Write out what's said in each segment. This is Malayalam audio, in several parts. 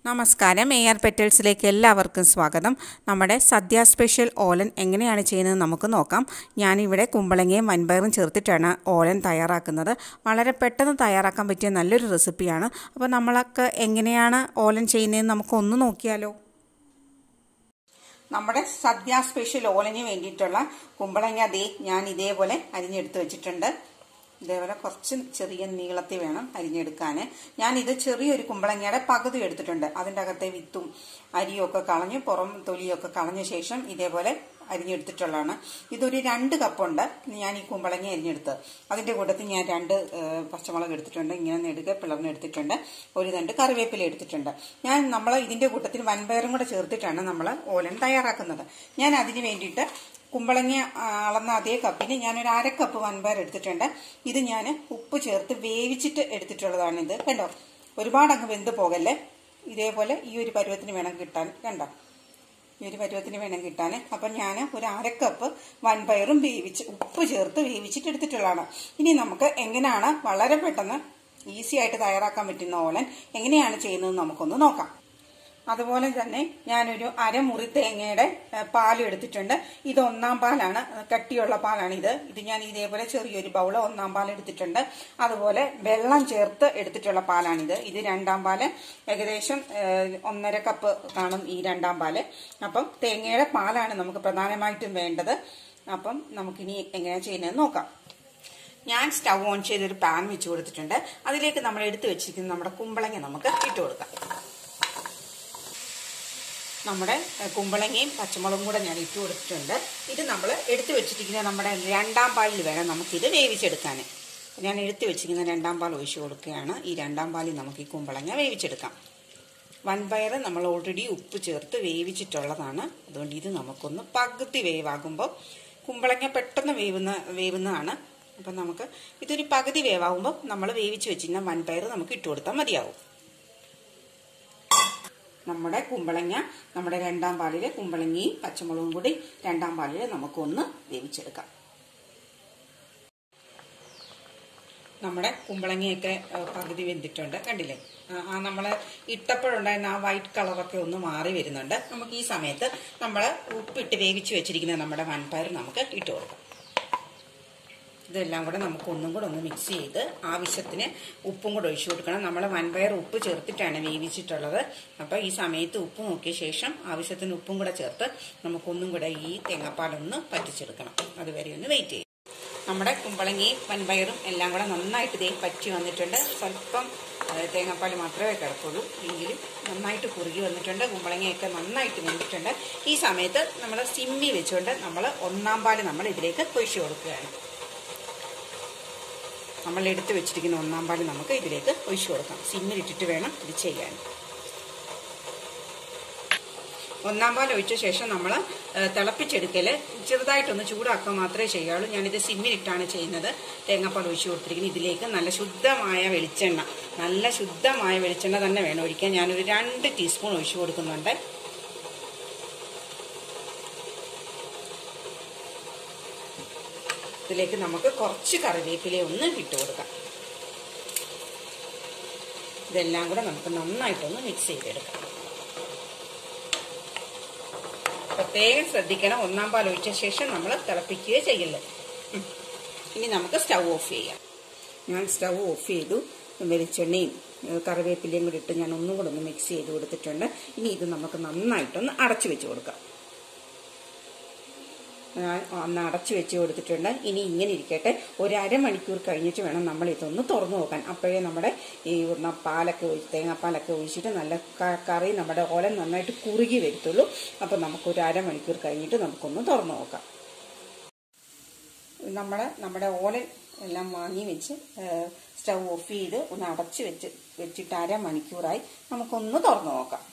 നമസ്കാരം എ ആർ പെറ്റൽസിലേക്ക് എല്ലാവർക്കും സ്വാഗതം നമ്മുടെ സദ്യ സ്പെഷ്യൽ ഓലൻ എങ്ങനെയാണ് ചെയ്യുന്നത് നമുക്ക് നോക്കാം ഞാനിവിടെ കുമ്പളങ്ങയും വൻപയറും ചേർത്തിട്ടാണ് ഓലൻ തയ്യാറാക്കുന്നത് വളരെ പെട്ടെന്ന് തയ്യാറാക്കാൻ പറ്റിയ നല്ലൊരു റെസിപ്പിയാണ് അപ്പോൾ നമ്മളൊക്കെ എങ്ങനെയാണ് ഓലൻ ചെയ്യുന്നതെന്ന് നമുക്കൊന്ന് നോക്കിയാലോ നമ്മുടെ സദ്യ സ്പെഷ്യൽ ഓലന് വേണ്ടിയിട്ടുള്ള കുമ്പളങ്ങ ദേ ഞാൻ ഇതേപോലെ അരിഞ്ഞെടുത്ത് വെച്ചിട്ടുണ്ട് ഇതേപോലെ കുറച്ച് ചെറിയ നീളത്തിൽ വേണം അരിഞ്ഞെടുക്കാൻ ഞാൻ ഇത് ചെറിയൊരു കുമ്പളങ്ങയുടെ പകുതി എടുത്തിട്ടുണ്ട് അതിൻ്റെ അകത്തെ വിത്തും അരിയൊക്കെ കളഞ്ഞ് പുറം തൊലിയൊക്കെ കളഞ്ഞ ശേഷം ഇതേപോലെ അരിഞ്ഞെടുത്തിട്ടുള്ളതാണ് ഇതൊരു രണ്ട് കപ്പുണ്ട് ഞാൻ ഈ കുമ്പളങ്ങ അരിഞ്ഞെടുത്ത് അതിൻ്റെ കൂട്ടത്തിൽ ഞാൻ രണ്ട് പച്ചമുളക് എടുത്തിട്ടുണ്ട് ഇങ്ങനെ നെടുക പിളർന്നെടുത്തിട്ടുണ്ട് ഒരു രണ്ട് കറിവേപ്പില എടുത്തിട്ടുണ്ട് ഞാൻ നമ്മൾ ഇതിൻ്റെ കൂട്ടത്തിൽ വൻപയറും കൂടെ ചേർത്തിട്ടാണ് നമ്മൾ ഓലൻ തയ്യാറാക്കുന്നത് ഞാൻ അതിന് വേണ്ടിയിട്ട് കുമ്പളങ്ങ അളന്ന അതേ കപ്പിന് ഞാനൊരു അര കപ്പ് വൻപയർ എടുത്തിട്ടുണ്ട് ഇത് ഞാൻ ഉപ്പ് ചേർത്ത് വേവിച്ചിട്ട് എടുത്തിട്ടുള്ളതാണ് ഇത് കണ്ടോ ഒരുപാട് അങ്ങ് വെന്ത് പോകല്ലേ ഇതേപോലെ ഈ ഒരു പരുവത്തിന് വേണം കിട്ടാൻ കണ്ടോ ഈ ഒരു പരുവത്തിന് വേണം കിട്ടാൻ അപ്പം ഞാൻ ഒരു അരക്കപ്പ് വൻപയറും വേവിച്ച് ഉപ്പ് ചേർത്ത് വേവിച്ചിട്ട് എടുത്തിട്ടുള്ളതാണ് ഇനി നമുക്ക് എങ്ങനെയാണ് വളരെ പെട്ടെന്ന് ഈസി ആയിട്ട് തയ്യാറാക്കാൻ പറ്റുന്ന ഓലൻ എങ്ങനെയാണ് ചെയ്യുന്നത് നമുക്കൊന്ന് നോക്കാം അതുപോലെ തന്നെ ഞാനൊരു അരമുറി തേങ്ങയുടെ പാലും എടുത്തിട്ടുണ്ട് ഇത് ഒന്നാം പാലാണ് കട്ടിയുള്ള പാലാണ് ഇത് ഇത് ഞാൻ ഇതേപോലെ ചെറിയൊരു ബൗള് ഒന്നാം പാൽ എടുത്തിട്ടുണ്ട് അതുപോലെ വെള്ളം ചേർത്ത് എടുത്തിട്ടുള്ള പാലാണിത് ഇത് രണ്ടാം പാല് ഏകദേശം ഒന്നര കപ്പ് കാണും ഈ രണ്ടാം പാല് അപ്പം തേങ്ങയുടെ പാലാണ് നമുക്ക് പ്രധാനമായിട്ടും വേണ്ടത് അപ്പം നമുക്കിനി എങ്ങനെയാണ് ചെയ്യുന്നതെന്ന് നോക്കാം ഞാൻ സ്റ്റൗ ഓൺ ചെയ്തൊരു പാൻ വെച്ച് കൊടുത്തിട്ടുണ്ട് അതിലേക്ക് നമ്മൾ എടുത്തു വെച്ചിരിക്കുന്ന നമ്മുടെ കുമ്പളങ്ങ നമുക്ക് ഇട്ട് കൊടുക്കാം നമ്മുടെ കുമ്പളങ്ങയും പച്ചമുളകും കൂടെ ഞാൻ ഇട്ട് കൊടുത്തിട്ടുണ്ട് ഇത് നമ്മൾ എടുത്തു വെച്ചിരിക്കുന്ന നമ്മുടെ രണ്ടാം പാലിൽ വേണം നമുക്കിത് വേവിച്ചെടുക്കാൻ ഞാൻ എടുത്തു വെച്ചിരിക്കുന്ന രണ്ടാം പാൽ ഒഴിച്ചു കൊടുക്കുകയാണ് ഈ രണ്ടാം പാലിൽ നമുക്ക് ഈ കുമ്പളങ്ങ വേവിച്ചെടുക്കാം വൻപയർ നമ്മൾ ഓൾറെഡി ഉപ്പ് ചേർത്ത് വേവിച്ചിട്ടുള്ളതാണ് അതുകൊണ്ട് ഇത് നമുക്കൊന്ന് പകുതി വേവാകുമ്പോൾ കുമ്പളങ്ങ പെട്ടെന്ന് വേവുന്ന വേവുന്നതാണ് അപ്പം നമുക്ക് ഇതൊരു പകുതി വേവാകുമ്പോൾ നമ്മൾ വേവിച്ച് വെച്ചിരുന്ന വൻപയർ നമുക്ക് ഇട്ട് കൊടുത്താൽ മതിയാവും നമ്മുടെ കുമ്പളങ്ങ നമ്മുടെ രണ്ടാം പാലിൽ കുമ്പളങ്ങയും പച്ചമുളകും കൂടി രണ്ടാം പാലിൽ നമുക്കൊന്ന് വേവിച്ചെടുക്കാം നമ്മുടെ കുമ്പളങ്ങയൊക്കെ പകുതി വെന്തിട്ടുണ്ട് കണ്ടില്ലേ ആ നമ്മൾ ഇട്ടപ്പോഴുണ്ടായിരുന്ന ആ വൈറ്റ് കളറൊക്കെ ഒന്ന് മാറി വരുന്നുണ്ട് നമുക്ക് ഈ സമയത്ത് നമ്മൾ ഉപ്പിട്ട് വേവിച്ച് വെച്ചിരിക്കുന്ന നമ്മുടെ വൻപയർ നമുക്ക് ഇട്ട് കൊടുക്കാം ഇതെല്ലാം കൂടെ നമുക്ക് ഒന്നും കൂടെ ഒന്ന് മിക്സ് ചെയ്ത് ആവശ്യത്തിന് ഉപ്പും കൂടെ ഒഴിച്ചു കൊടുക്കണം നമ്മൾ വൻപയർ ഉപ്പ് ചേർത്തിട്ടാണ് വേവിച്ചിട്ടുള്ളത് അപ്പോൾ ഈ സമയത്ത് ഉപ്പ് നോക്കിയ ശേഷം ആവശ്യത്തിന് ഉപ്പും കൂടെ ചേർത്ത് നമുക്കൊന്നും കൂടെ ഈ തേങ്ങാപ്പാലൊന്ന് പറ്റിച്ചെടുക്കണം അതുവരെ ഒന്ന് വെയിറ്റ് ചെയ്യും നമ്മുടെ കുമ്പളങ്ങയും വൻപയറും എല്ലാം കൂടെ നന്നായിട്ട് ഇതേ പറ്റി വന്നിട്ടുണ്ട് സ്വല്പം തേങ്ങാപ്പാൽ മാത്രമേ കിടക്കുള്ളൂ എങ്കിലും നന്നായിട്ട് കുറുകി വന്നിട്ടുണ്ട് കുമ്പളങ്ങയൊക്കെ നന്നായിട്ട് വെന്തിട്ടുണ്ട് ഈ സമയത്ത് നമ്മൾ സിമ്മി വെച്ചുകൊണ്ട് നമ്മൾ ഒന്നാം പാല് നമ്മൾ ഇതിലേക്ക് ഒഴിച്ചു കൊടുക്കുകയാണ് നമ്മൾ എടുത്ത് വെച്ചിരിക്കുന്ന ഒന്നാം പാല് നമുക്ക് ഇതിലേക്ക് ഒഴിച്ചു കൊടുക്കാം സിമ്മിലിട്ടിട്ട് വേണം ഇത് ചെയ്യാൻ ഒന്നാം പാൽ ഒഴിച്ച ശേഷം നമ്മൾ തിളപ്പിച്ചെടുക്കൽ ചെറുതായിട്ടൊന്ന് ചൂടാക്കുക മാത്രമേ ചെയ്യുള്ളൂ ഞാനിത് സിമ്മിലിട്ടാണ് ചെയ്യുന്നത് തേങ്ങാപ്പാൽ ഒഴിച്ചു കൊടുത്തിരിക്കുന്നത് ഇതിലേക്ക് നല്ല ശുദ്ധമായ വെളിച്ചെണ്ണ നല്ല ശുദ്ധമായ വെളിച്ചെണ്ണ തന്നെ വേണം ഒഴിക്കാൻ ഞാനൊരു രണ്ട് ടീസ്പൂൺ ഒഴിച്ചു കൊടുക്കുന്നുണ്ട് ഇതിലേക്ക് നമുക്ക് കുറച്ച് കറിവേപ്പില ഒന്ന് ഇട്ട് കൊടുക്കാം ഇതെല്ലാം കൂടെ നമുക്ക് നന്നായിട്ടൊന്ന് മിക്സ് ചെയ്തെടുക്കാം പ്രത്യേകം ശ്രദ്ധിക്കണം ഒന്നാം പാൽ ഒഴിച്ച ശേഷം നമ്മൾ തിളപ്പിക്കുകയോ ചെയ്യില്ല ഇനി നമുക്ക് സ്റ്റൗ ഓഫ് ചെയ്യാം ഞാൻ സ്റ്റൗ ഓഫ് ചെയ്തു വെളിച്ചെണ്ണയും കറിവേപ്പിലയും കൂടി ഇട്ട് ഞാൻ ഒന്നും കൂടെ ഒന്ന് മിക്സ് ചെയ്ത് കൊടുത്തിട്ടുണ്ട് ഇനി ഇത് നമുക്ക് നന്നായിട്ടൊന്ന് അടച്ചു വെച്ച് കൊടുക്കാം ഒന്ന് അടച്ചു വെച്ച് കൊടുത്തിട്ടുണ്ട് ഇനി ഇങ്ങനെ ഇരിക്കട്ടെ ഒരു അരമണിക്കൂർ കഴിഞ്ഞിട്ട് വേണം നമ്മൾ ഇതൊന്ന് തുറന്നു നോക്കാൻ അപ്പോഴേ നമ്മുടെ ഈ പാലൊക്കെ ഒഴിച്ച് തേങ്ങാപ്പാലൊക്കെ ഒഴിച്ചിട്ട് നല്ല കറി നമ്മുടെ ഓലൻ നന്നായിട്ട് കുറുകി വരത്തുള്ളൂ അപ്പം നമുക്ക് ഒരു അരമണിക്കൂർ കഴിഞ്ഞിട്ട് നമുക്കൊന്ന് തുറന്നു നോക്കാം നമ്മുടെ നമ്മുടെ ഓലൻ എല്ലാം വാങ്ങി വെച്ച് സ്റ്റൗ ഓഫ് ചെയ്ത് ഒന്ന് അടച്ച് വെച്ച് വെച്ചിട്ട് അരമണിക്കൂറായി നമുക്കൊന്ന് തുറന്നു നോക്കാം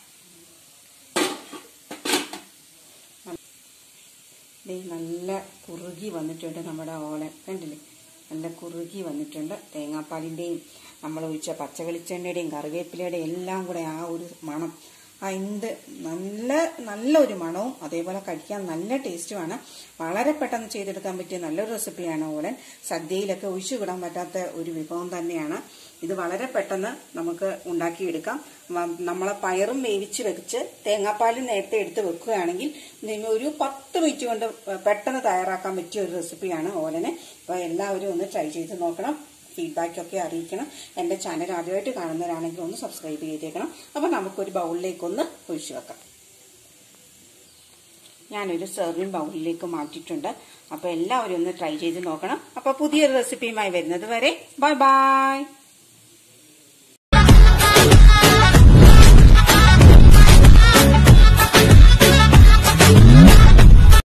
നല്ല കുറുകി വന്നിട്ടുണ്ട് നമ്മുടെ ഓലൻ കണ്ടില്ലേ നല്ല കുറുകി വന്നിട്ടുണ്ട് തേങ്ങാപ്പാലിൻ്റെയും നമ്മൾ ഒഴിച്ച പച്ച വെളിച്ചെണ്ണയുടെയും കറിവേപ്പിലയുടെയും എല്ലാം കൂടെ ആ ഒരു മണം ആ എന്ത് നല്ല നല്ലൊരു മണവും അതേപോലെ കഴിക്കാൻ നല്ല ടേസ്റ്റുമാണ് വളരെ പെട്ടെന്ന് ചെയ്തെടുക്കാൻ പറ്റിയ നല്ലൊരു റെസിപ്പിയാണ് ഓലൻ സദ്യയിലൊക്കെ ഒഴിച്ചു വിടാൻ പറ്റാത്ത ഒരു വിഭവം തന്നെയാണ് ഇത് വളരെ പെട്ടെന്ന് നമുക്ക് ഉണ്ടാക്കിയെടുക്കാം വ- നമ്മളെ പയറും വേവിച്ച് വെച്ച് തേങ്ങാപ്പാലും നേരത്തെ എടുത്ത് വെക്കുകയാണെങ്കിൽ നിങ്ങൾ ഒരു പത്ത് മിനിറ്റ് കൊണ്ട് പെട്ടെന്ന് തയ്യാറാക്കാൻ പറ്റിയ ഒരു റെസിപ്പിയാണ് ഓലനെ അപ്പോൾ എല്ലാവരും ഒന്ന് ട്രൈ ചെയ്ത് നോക്കണം ഫീഡ്ബാക്ക് ഒക്കെ അറിയിക്കണം എൻ്റെ ചാനൽ ആദ്യമായിട്ട് കാണുന്നവരാണെങ്കിൽ ഒന്ന് സബ്സ്ക്രൈബ് ചെയ്തേക്കണം അപ്പോൾ നമുക്കൊരു ബൗളിലേക്കൊന്ന് ഒഴിച്ചു വെക്കാം ഞാനൊരു സെർവിങ് ബൗളിലേക്ക് മാറ്റിയിട്ടുണ്ട് അപ്പോൾ എല്ലാവരും ഒന്ന് ട്രൈ ചെയ്ത് നോക്കണം അപ്പോൾ പുതിയൊരു റെസിപ്പിയുമായി വരുന്നത് വരെ ബൈ ബൈ